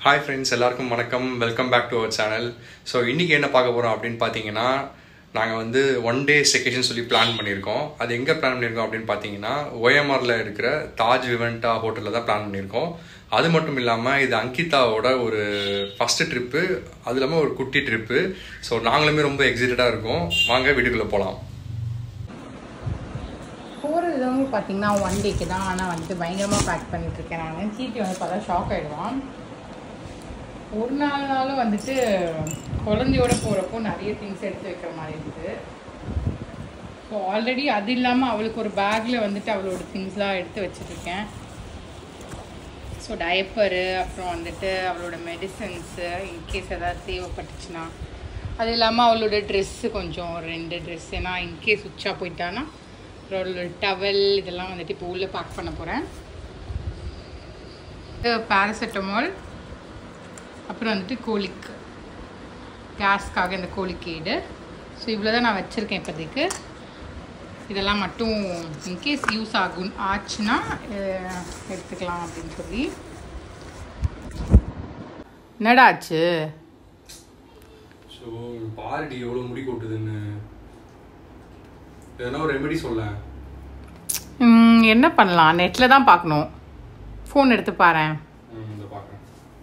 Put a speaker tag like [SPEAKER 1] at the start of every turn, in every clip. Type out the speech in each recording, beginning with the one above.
[SPEAKER 1] Hi friends எல்லாருக்கும் வணக்கம் welcome back to our channel so இன்றைக்கி என்ன பார்க்க போகிறோம் அப்படின்னு பார்த்தீங்கன்னா நாங்கள் வந்து ஒன் டே செகேஷன் சொல்லி பிளான் பண்ணியிருக்கோம் அது எங்கே பிளான் பண்ணியிருக்கோம் அப்படின்னு பார்த்தீங்கன்னா ஓஎம்ஆரில் இருக்கிற தாஜ் விவெண்டா ஹோட்டலில் தான் பிளான் பண்ணியிருக்கோம் அது மட்டும் இல்லாமல் இது அங்கிதாவோட ஒரு ஃபஸ்ட்டு ட்ரிப்பு அது இல்லாமல் ஒரு குட்டி ட்ரிப்பு ஸோ நாங்களுமே ரொம்ப எக்ஸைட்டடாக இருக்கோம் வாங்க வீட்டுக்குள்ளே போகலாம்
[SPEAKER 2] போகிற விதமும் பார்த்தீங்கன்னா ஒன் டேக்கு தான் ஆனால் வந்துட்டு பயங்கரமாக பேக் பண்ணிட்டு இருக்கேன் நான் சீட்டி வந்து பார்த்தா ஷாக் ஆகிடுவான் ஒரு நாள்னாலும் வந்துட்டு குழந்தையோட போகிறப்போ நிறைய திங்ஸ் எடுத்து வைக்கிற மாதிரி இருக்குது ஸோ ஆல்ரெடி அது இல்லாமல் அவளுக்கு ஒரு பேக்கில் வந்துட்டு அவளோட திங்ஸ்லாம் எடுத்து வச்சுருக்கேன் ஸோ டயப்பரு அப்புறம் வந்துட்டு அவளோட மெடிசன்ஸு இன்கேஸ் ஏதாவது தேவைப்பட்டுச்சுன்னா அது இல்லாமல் அவளோட ட்ரெஸ்ஸு கொஞ்சம் ஒரு ரெண்டு ட்ரெஸ் ஏன்னா இன்கேஸ் உச்சா போயிட்டான்னா அவளோட டவல் இதெல்லாம் வந்துட்டு இப்போ உள்ளே பேக் பண்ண போகிறேன் பேராசிட்டமால் அப்புறம் வந்துட்டு கோலிக் கேஸ்க்காக இந்த கோலிக்கேடு ஸோ இவ்வளோ தான் நான் வச்சுருக்கேன் இப்போதைக்கு இதெல்லாம் மட்டும் இன்கேஸ் யூஸ் ஆகும் ஆச்சுன்னா அஹ், எடுத்துக்கலாம் அப்படின்னு சொல்லி என்னடா ஆச்சு
[SPEAKER 1] ஸோ பாருடி எவ்வளோ முடி கொட்டுதுன்னு எதனா ஒரு ரெமெடி சொல்ல
[SPEAKER 2] ம், என்ன பண்ணலாம் நெட்டில் தான் பார்க்கணும் ஃபோன் எடுத்து பாரேன்
[SPEAKER 1] இந்த பார்க்குறேன்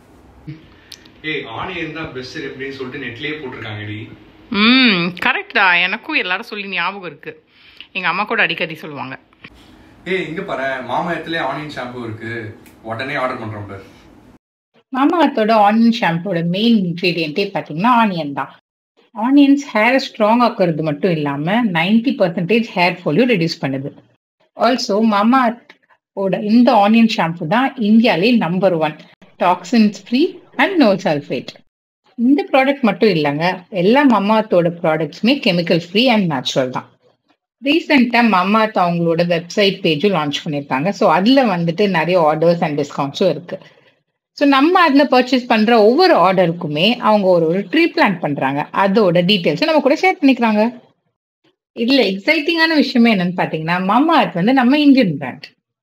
[SPEAKER 1] ஏய் ஆனியன் தான் பெஸ்ட் எப்படின்னு சொல்லிட்டு நெட்லேயே போட்டிருக்காங்கடி
[SPEAKER 2] ம் கரெக்ட் தான் எனக்கும் எல்லாரும் சொல்லி ஞாபகம் இருக்கு எங்கள் அம்மா கூட அடிக்கடி சொல்லுவாங்க
[SPEAKER 1] ஏய் இங்க பாரு மாமா இடத்துல ஆனியன் ஷாம்பு இருக்கு உடனே ஆர்டர் பண்றோம் பாரு
[SPEAKER 2] மாமா அர்த்தோட ஆனியன் ஷாம்புவோட மெயின் இன்க்ரீடியன்ட்டே பார்த்தீங்கன்னா ஆனியன் தான் ஆனியன்ஸ் ஹேரை ஸ்ட்ராங் ஆக்குறது மட்டும் இல்லாமல் நைன்டி பர்சன்டேஜ் ஹேர் ஃபாலியும் ரெடியூஸ் பண்ணுது ஆல்சோ மாமா ஓட இந்த ஆனியன் ஷாம்பு தான் இந்தியாலே number one toxins free and no sulphate இந்த ப்ராடக்ட் மட்டும் இல்லைங்க எல்லா மம்மாத்தோட ப்ராடக்ட்ஸுமே கெமிக்கல் ஃப்ரீ அண்ட் நேச்சுரல் தான் ரீசெண்டாக மம்மாத் அவங்களோட வெப்சைட் பேஜும் லான்ச் பண்ணியிருக்காங்க ஸோ அதில் வந்துட்டு நிறைய ஆர்டர்ஸ் அண்ட் டிஸ்கவுண்ட்ஸும் இருக்குது ஸோ நம்ம அதில் பர்ச்சேஸ் பண்ணுற ஒவ்வொரு ஆர்டருக்குமே அவங்க ஒரு ஒரு ட்ரீ பிளான் பண்ணுறாங்க அதோட டீட்டெயில்ஸும் நம்ம கூட ஷேர் பண்ணிக்கிறாங்க இதில் எக்ஸைட்டிங்கான விஷயமே என்னன்னு பார்த்தீங்கன்னா மாமா அர்த் வந்து நம்ம இந்தியன் பிராண்ட்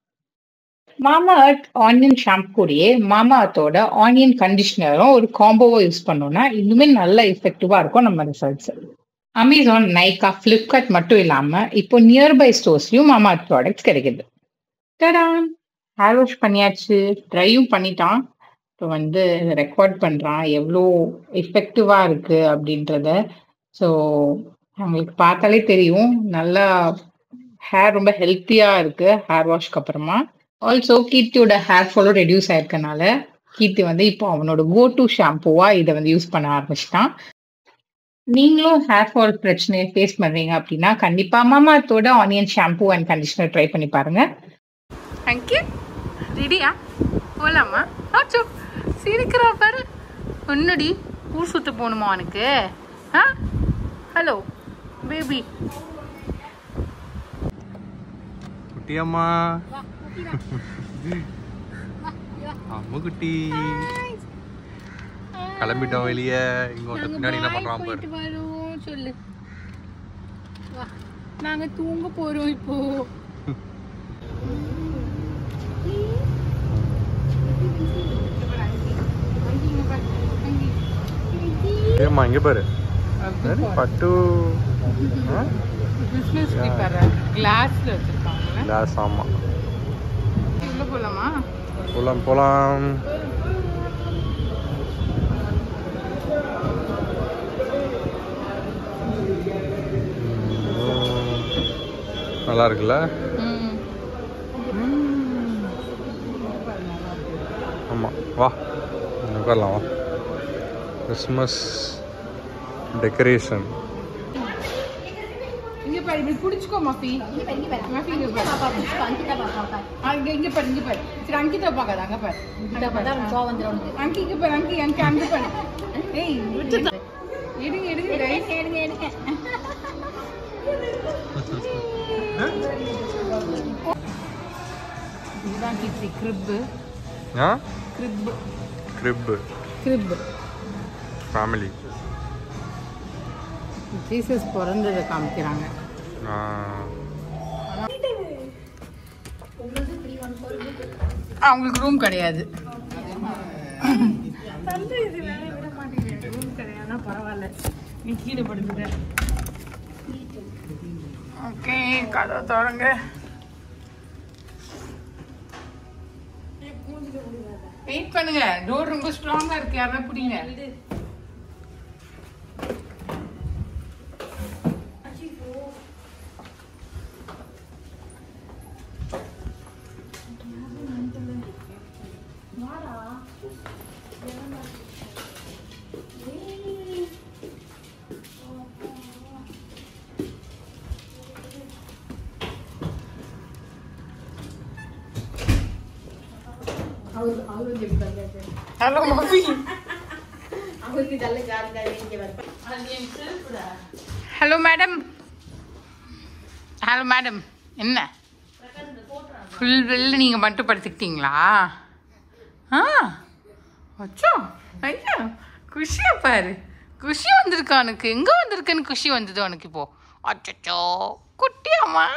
[SPEAKER 2] மாமா அர்த் ஆனியன் ஷாம்பு கூடயே மாமா அர்த்தோட ஆனியன் கண்டிஷனரும் ஒரு காம்போவோ யூஸ் பண்ணோம்னா இன்னுமே நல்ல எஃபெக்டிவாக இருக்கும் நம்ம ரிசல்ட்ஸ் அமேசான் நைக்கா ஃப்ளிப்கார்ட் மட்டும் இல்லாமல் இப்போ நியர்பை ஸ்டோர்ஸ்லையும் மாமா அர்த் ப்ராடக்ட்ஸ் கிடைக்குது டடான் ஹேர் வாஷ் பண்ணியாச்சு ட்ரையும் பண்ணிட்டான் இப்போ வந்து ரெக்கார்ட் பண்ணுறான் எவ்வளோ எஃபெக்டிவாக இருக்குது அப்படின்றத ஸோ அவங்களுக்கு பார்த்தாலே தெரியும் நல்லா ஹேர் ரொம்ப ஹெல்த்தியாக இருக்குது ஹேர் வாஷ்க்கு அப்புறமா ஆல்சோ கீர்த்தியோட ஹேர் ஃபாலும் ரெடியூஸ் ஆயிருக்கனால கீர்த்தி வந்து இப்போ அவனோட கோ டு ஷாம்புவாக இதை வந்து யூஸ் பண்ண ஆரம்பிச்சிட்டான் நீங்களும் ஹேர் ஃபால் பிரச்சனையை ஃபேஸ் பண்ணுறீங்க அப்படின்னா கண்டிப்பாக மாமாத்தோட onion shampoo and conditioner try பண்ணி பாருங்கள் அங்கே ரெடியா போலாமா ஆச்சோ சிரிக்கிறா பாரு ஒன்னுடி ஊர் சுத்த போகணுமா உனக்கு ஆ ஹலோ பேபி
[SPEAKER 1] குட்டியம்மா அம்மு குட்டி கிளம்பிட்டோம் வெளியே இங்க வந்து பின்னாடி என்ன பண்றான் பாரு
[SPEAKER 2] வரோம் சொல்லு வா நாங்க தூங்க போறோம் இப்போ
[SPEAKER 1] ஏம்மா இங்க பாரு பட்டு
[SPEAKER 2] பிஸ்னஸ் பாரு கிளாஸ்ல வச்சிருக்காங்கல்ல
[SPEAKER 1] கிளாஸ் ஆமா
[SPEAKER 2] உள்ள போலாமா
[SPEAKER 1] போலாம் போலாம் நல்லா இருக்குல்ல
[SPEAKER 2] ம்
[SPEAKER 1] ஆமா வா இங்க உட்காரலாம் வா கிறிஸ்மஸ் டெக்கரேஷன்
[SPEAKER 2] இங்க பாரு இப்படி புடிச்சுக்கோ மஃபி மஃபி இங்க பாரு அங்க இங்க பாரு இங்க பாரு சரி அங்கிதா பார்க்காத அங்க பாரு அங்க பாரு அங்கி இங்க பாரு அங்கி அங்க அங்க பாரு ஏய் விட்டுடா எடுங்க எடுங்க guys. இதுதான் கிட்ஸி கிரிப்பு
[SPEAKER 1] ஆ
[SPEAKER 2] crib
[SPEAKER 1] crib
[SPEAKER 2] crib
[SPEAKER 1] family
[SPEAKER 2] Jesus பிறந்ததை காமிக்கிறாங்க அவங்களுக்கு ரூம் கிடையாது நல்ல இதுல விட மாட்டேங்கிறேன் ரூம் கிடையாதுனா பரவாயில்ல நீ கீழே படுத்துட்ட ஓகே கதவை தொடங்க வெயிட் பண்ணுங்க டோர் ரொம்ப ஸ்ட்ராங்கா இருக்கு யாரா பிடிங்க hello mummy hello madam hello madam என்ன ஃபுல் வெளில நீங்கள் மட்டும் படுத்துக்கிட்டீங்களா ஆ அச்சோ ஐயா குஷியா பாரு குஷி வந்திருக்கா உனக்கு எங்கே வந்திருக்குன்னு குஷி வந்தது உனக்கு இப்போ அச்சோ குட்டியாம்மா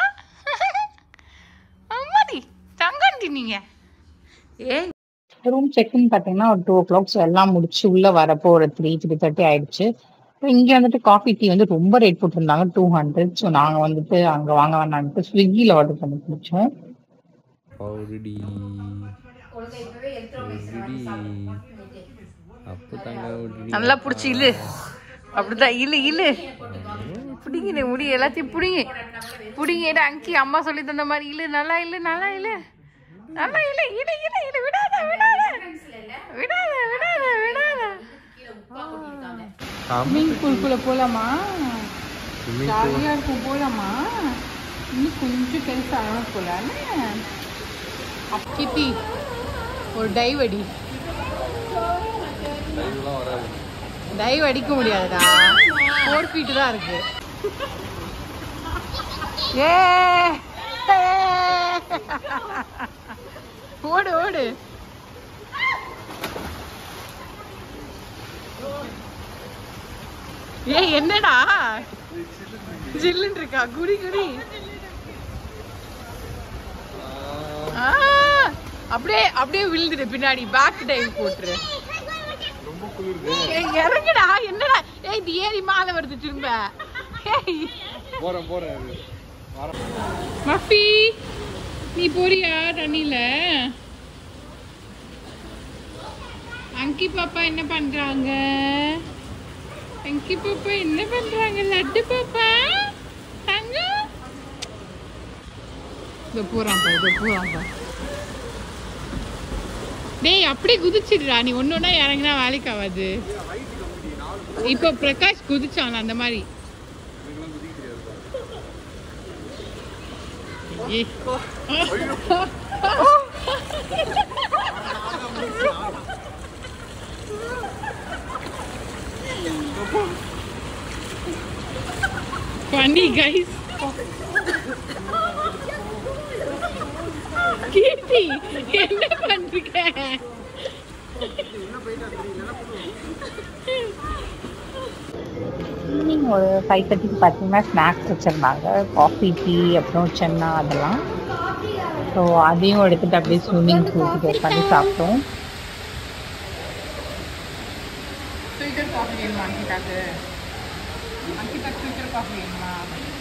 [SPEAKER 2] அம்மாடி தங்காண்டி நீங்கள் ஏய் ரூம் செக்இன் பார்த்தீங்கன்னா ஒரு டூ ஓ கிளாக் எல்லாம் முடிச்சு உள்ள வரப்போ ஒரு த்ரீ த்ரீ தேர்ட்டி ஆயிடுச்சு அப்புறம் இங்க வந்துட்டு காஃபி டீ வந்து ரொம்ப ரேட் போட்டிருந்தாங்க டூ ஹண்ட்ரட் ஸோ நாங்க வந்துட்டு அங்க வாங்க வேணாம்ட்டு ஸ்விக்கியில் ஆர்டர் பண்ணி குடிச்சோம்
[SPEAKER 3] பவுடி அப்பு தங்க விடுடி.
[SPEAKER 2] நல்லா பிடிச்சி இழு அப்படிதான் இழு இழு பிடிங்க முடி எல்லாத்தையும் பிடிங்க பிடிங்க அங்கி அம்மா சொல்லி தந்த மாதிரி இழு நல்லா இழு நல்லா இழு நல்லா இழு இழு இழு இழு விடாத விடாத விடாத விடாத விடாத ஸ்விம்மிங் பூல்குள்ள போலாமா ஜாலியா இருக்கும் போலாமா இன்னும் கொஞ்சம் பெருசாக போலான்னு கிட்டி ஒரு டைவ் அடி டைவ் அடிக்க முடியாதுடா ஃபோர் ஃபீட் தான் இருக்கு ஏ ஓடு ஓடு ஏய் என்னடா ஜில்லுன்னு இருக்கா குடி குடி ஆ, அப்படியே அப்படியே விழுந்துடு பின்னாடி பேக் டைவ் போட்டுரு ஏய், இறங்குடா என்னடா ஏய் இது ஏறி மாலை வருது திரும்ப ஏய்
[SPEAKER 1] போறேன் போறேன்
[SPEAKER 2] மஃபி நீ போறியா தண்ணியில அங்கி பாப்பா என்ன பண்றாங்க அங்கி பாப்பா என்ன பண்றாங்க லட்டு பாப்பா அங்க இதோ போறான் பா இதோ போறான் பா டேய் அப்படியே குதிச்சிடுறா நீ ஒன்று ஒன்றா இறங்கினா வேலைக்கு ஆகாது இப்போ பிரகாஷ் குதிச்சான் அந்த மாதிரி ஏய் Funny guys. கீர்த்தி என்ன பண்றீங்க ஈவினிங் ஒரு ஃபைவ் தேர்ட்டிக்கு பார்த்தீங்கன்னா ஸ்நாக்ஸ் வச்சுருந்தாங்க காஃபி டீ அப்புறம் சென்னா அதெல்லாம் ஸோ அதையும் எடுத்துட்டு அப்படியே ஸ்விம்மிங் பூலுக்கு உட்காந்து சாப்பிட்டோம் ஃபில்டர் காஃபி வேணுமா அங்கிட்டாக்கு அங்கிட்டாக்கு ஃபில்டர் காஃபி வேணுமா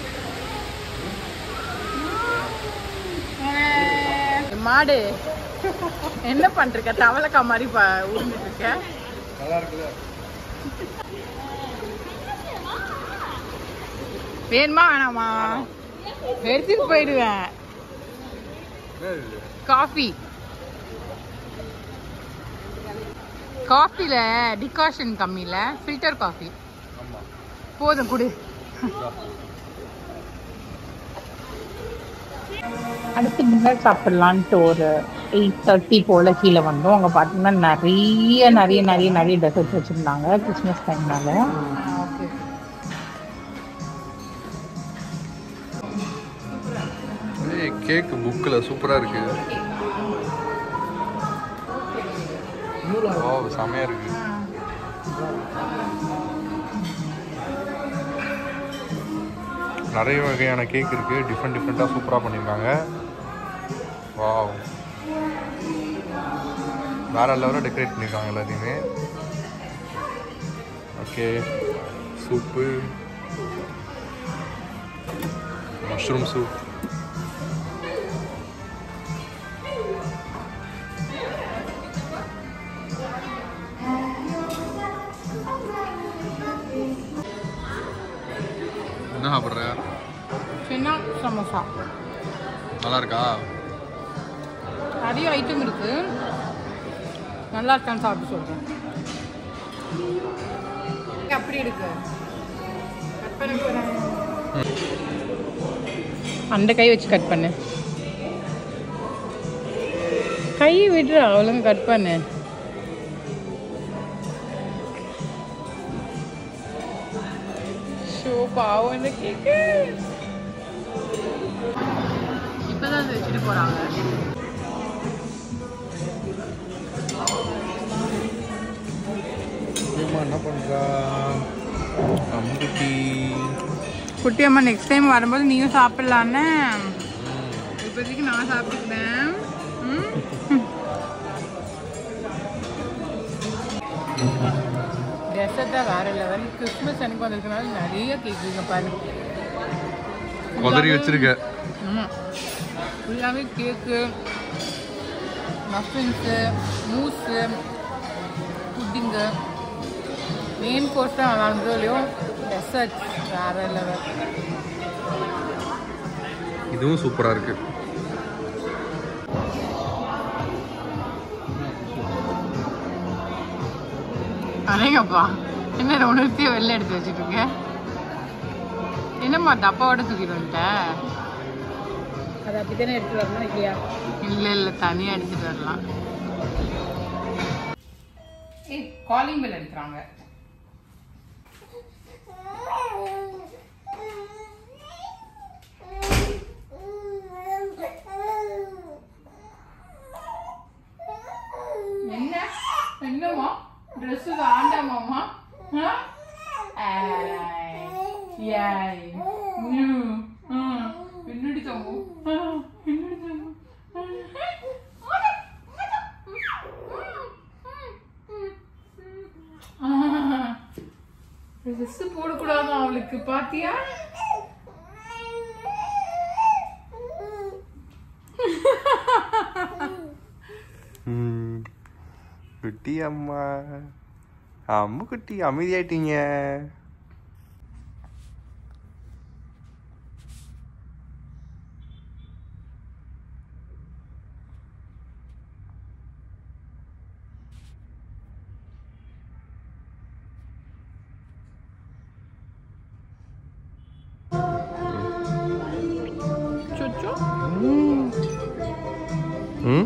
[SPEAKER 2] மாடு என்ன பண்றீங்க தவளைக்கா மாதிரி ப உருண்டுட்டு இருக்க
[SPEAKER 1] நல்லா இருக்குல்ல
[SPEAKER 2] வேணுமா வேணாமா எடுத்துட்டு போயிடுவேன் காஃபி காஃபில டிகாஷன் கம்மியில ஃபில்டர் காஃபி
[SPEAKER 1] ஆமா
[SPEAKER 2] போதும் குடு அடுத்து டின்னர் சாப்பிடலான்ட்டு ஒரு எயிட் தேர்ட்டி போல் கீழே வந்தோம் அங்கே பார்த்தீங்கன்னா நிறைய நிறைய நிறைய நிறைய டெசர்ட்ஸ் வச்சுருந்தாங்க கிறிஸ்மஸ் டைம்னால
[SPEAKER 1] ஏய் கேக் புக்கில் சூப்பராக இருக்கு ஓ செமையா இருக்கு நிறைய வகையான கேக் இருக்கு டிஃப்ரெண்ட் டிஃப்ரெண்ட்டாக சூப்பராக பண்ணியிருக்காங்க வாவ் வேற லெவலில் டெக்கரேட் பண்ணியிருக்காங்க எல்லாத்தையுமே ஓகே சூப்பு மஷ்ரூம் சூப் என்ன சாப்பிட்ற
[SPEAKER 2] சின்ன சமோசா
[SPEAKER 1] நல்லா இருக்கா
[SPEAKER 2] நிறைய ஐட்டம் இருக்கு நல்லா இருக்கான்னு சாப்பிட்டு சொல்றேன் அப்படி இருக்கு கட் பண்ண போறேன் அந்த கை வச்சு கட் பண்ணு கை விடுற அவ்வளோ கட் பண்ணு ஷோ பாவம் இந்த கேக்கு இப்பதான் அதை வச்சுட்டு போறாங்க
[SPEAKER 1] ஏம்மா என்ன பண்ணுறா அம்முக்குட்டி
[SPEAKER 2] குட்டி அம்மா நெக்ஸ்ட் டைம் வரும்போது நீயும் சாப்பிடலான்னு இப்போதைக்கு நான் சாப்பிட்டுக்கிறேன் ம்? டெசர்ட்டா வேற லெவல் கிறிஸ்மஸ் அன்னைக்கு வந்திருக்கனால நிறைய கேக் இருக்கு பாரு
[SPEAKER 1] உதறி வச்சிருக்க
[SPEAKER 2] ஆமாம் ஃபுல்லாகவே cake muffins mousse pudding main course தான் நல்லா இருந்ததோ இல்லையோ டெசர்ட் வேற லெவல்
[SPEAKER 1] இதுவும் சூப்பராக இருக்கு
[SPEAKER 2] அடேங்கப்பா என்ன உணர்த்தியே வெளில எடுத்து வச்சுட்டு இருக்க என்னம்மா டப்பாவோட தூக்கிட்டு வந்துட்ட
[SPEAKER 4] அது அப்படித்தானே எடுத்து வரணும் இல்லையா
[SPEAKER 2] இல்லை இல்லை தனியாக எடுத்துட்டு வரலாம் ஏய் காலிங் பெல் எடுக்கிறாங்க என்ன என்னம்மா ட்ரெஸ் ஆண்டாமாம்மா பின்னாடி தம்பு பின்னாடி தம்பு ட்ரெஸ் போடக்கூடாது அவளுக்கு பாத்தியா
[SPEAKER 1] குட்டி அம்மா அம்மு குட்டி அமைதியாயிட்டீங்க
[SPEAKER 2] சொச்சோ
[SPEAKER 1] ம்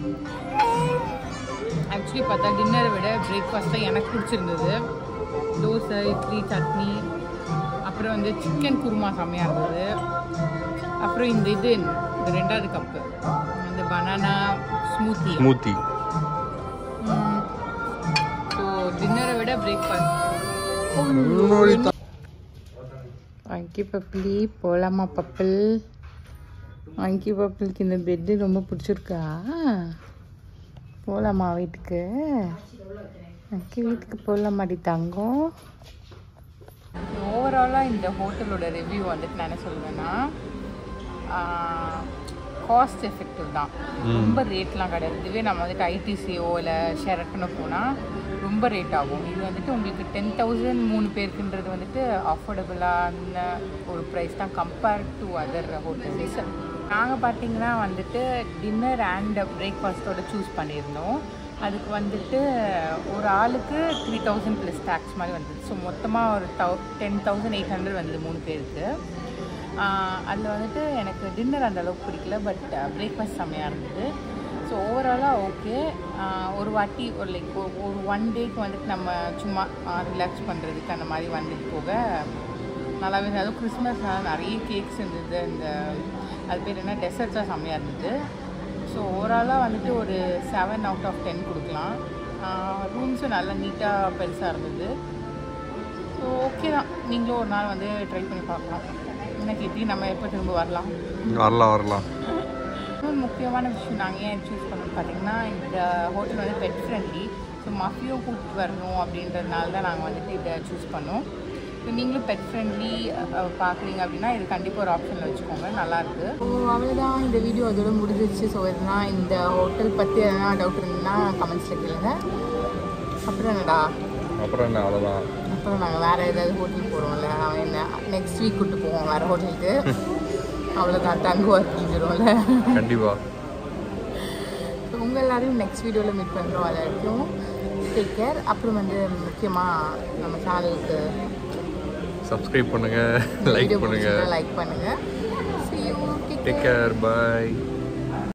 [SPEAKER 2] ஆக்சுவலி பார்த்தா டின்னரை விட பிரேக்ஃபாஸ்ட் தான் எனக்கு பிடிச்சிருந்தது தோசை இட்லி சட்னி அப்புறம் வந்து சிக்கன் குருமா செம்மையாக இருந்தது அப்புறம் இந்த இது இந்த ரெண்டாவது கப்பு இந்த பனானா ஸ்மூத்தி
[SPEAKER 1] ஸ்மூத்தி
[SPEAKER 2] ஸோ டின்னரை விட பிரேக்ஃபாஸ்ட் வாங்கி பப்பிளி போகலாமா பப்பிள் வாங்கி பப்பிளுக்கு இந்த பெட்டு ரொம்ப பிடிச்சிருக்கா போகலாமா வீட்டுக்கு வாங்கி வீட்டுக்கு போகலாமாடி தங்கம் ஓவராலாக இந்த ஹோட்டலோட ரிவ்யூ வந்துட்டு நான் என்ன சொல்லுவேன்னா காஸ்ட் எஃபெக்டிவ் தான் ரொம்ப ரேட்லாம் கிடையாது இதுவே நம்ம வந்துட்டு ஐடிசியோ இல்லை ஷெரட்டனோ போனால் ரொம்ப ரேட் ஆகும் இது வந்துட்டு உங்களுக்கு டென் தௌசண்ட் மூணு பேருக்குன்றது வந்துட்டு அஃபோர்டபுளான ஒரு ப்ரைஸ் தான் கம்பேர்ட் டு அதர் ஹோட்டல்ஸ் நாங்கள் பார்த்தீங்கன்னா வந்துட்டு டின்னர் அண்ட் பிரேக்ஃபாஸ்ட்டோட சூஸ் பண்ணியிருந்தோம் அதுக்கு வந்துட்டு ஒரு ஆளுக்கு த்ரீ தௌசண்ட் ப்ளஸ் டேக்ஸ் மாதிரி வந்தது ஸோ மொத்தமாக ஒரு thou ten thousand eight hundred வந்தது மூணு பேருக்கு அதில் வந்துட்டு எனக்கு டின்னர் அந்த அளவுக்கு பிடிக்கல பட் பிரேக்ஃபாஸ்ட் செம்மையாக இருந்தது ஸோ ஓவராலாக ஓகே ஒரு வாட்டி ஒரு லைக் ஒரு ஒன் டேக்கு வந்துட்டு நம்ம சும்மா ரிலாக்ஸ் பண்ணுறதுக்கு அந்த மாதிரி வந்துட்டு போக நல்லாவே இருந்தது அதுவும் கிறிஸ்மஸ்னால நிறைய கேக்ஸ் இருந்தது இந்த அது பேர் என்ன டெசர்ட்ஸாக செம்மையாக இருந்தது ஸோ ஓவராலாக வந்துட்டு ஒரு செவன் அவுட் ஆஃப் டென் கொடுக்கலாம் ரூம்ஸும் நல்லா நீட்டாக பெருசாக இருந்தது ஸோ ஓகே தான் நீங்களும் ஒரு நாள் வந்து ட்ரை பண்ணி பார்க்கலாம் எனக்கு இப்படி நம்ம எப்போ திரும்ப வரலாம்
[SPEAKER 1] வரலாம் வரலாம்
[SPEAKER 2] இன்னொரு முக்கியமான விஷயம் நாங்கள் ஏன் சூஸ் பண்ணோம்னா பார்த்தீங்கன்னா இந்த ஹோட்டல் வந்து பெட் ஃப்ரெண்ட்லி ஸோ மஃபியும் கூப்பிட்டு வரணும் அப்படின்றதுனால தான் நாங்கள் வந்துட்டு இதை சூஸ் பண்ணோம் ஸோ நீங்களும் பெட் ஃப்ரெண்ட்லி பார்க்குறீங்க அப்படின்னா இது கண்டிப்பாக ஒரு ஆப்ஷனில் வச்சுக்கோங்க நல்லாயிருக்கு ஸோ அவ்வளோதான் இந்த வீடியோ அதோட முடிஞ்சிருச்சு ஸோ எதுனா இந்த ஹோட்டல் பற்றி எதனா டவுட் இருந்ததுன்னா கமெண்ட்ஸில் கேளுங்க அப்புறம் என்னடா
[SPEAKER 1] அப்புறம் என்ன அவ்வளோதான்
[SPEAKER 2] அப்புறம் நாங்கள் வேறு ஏதாவது ஹோட்டல் போகிறோம்ல அவன் என்ன நெக்ஸ்ட் வீக் கூப்பிட்டு போவோம் வேறு ஹோட்டலுக்கு அவ்வளோதான் தங்குவார் தங்கிடும்ல
[SPEAKER 1] கண்டிப்பாக
[SPEAKER 2] உங்கள் எல்லாரையும் நெக்ஸ்ட் வீடியோவில் மீட் பண்ணுறோம் அது வரைக்கும் டேக் கேர் அப்புறம் வந்து முக்கியமாக நம்ம சேனலுக்கு
[SPEAKER 1] சப்ஸ்கிரைப் பண்ணுங்கள் லைக் பண்ணுங்கள்
[SPEAKER 2] லைக் பண்ணுங்கள் see you take
[SPEAKER 1] take care bye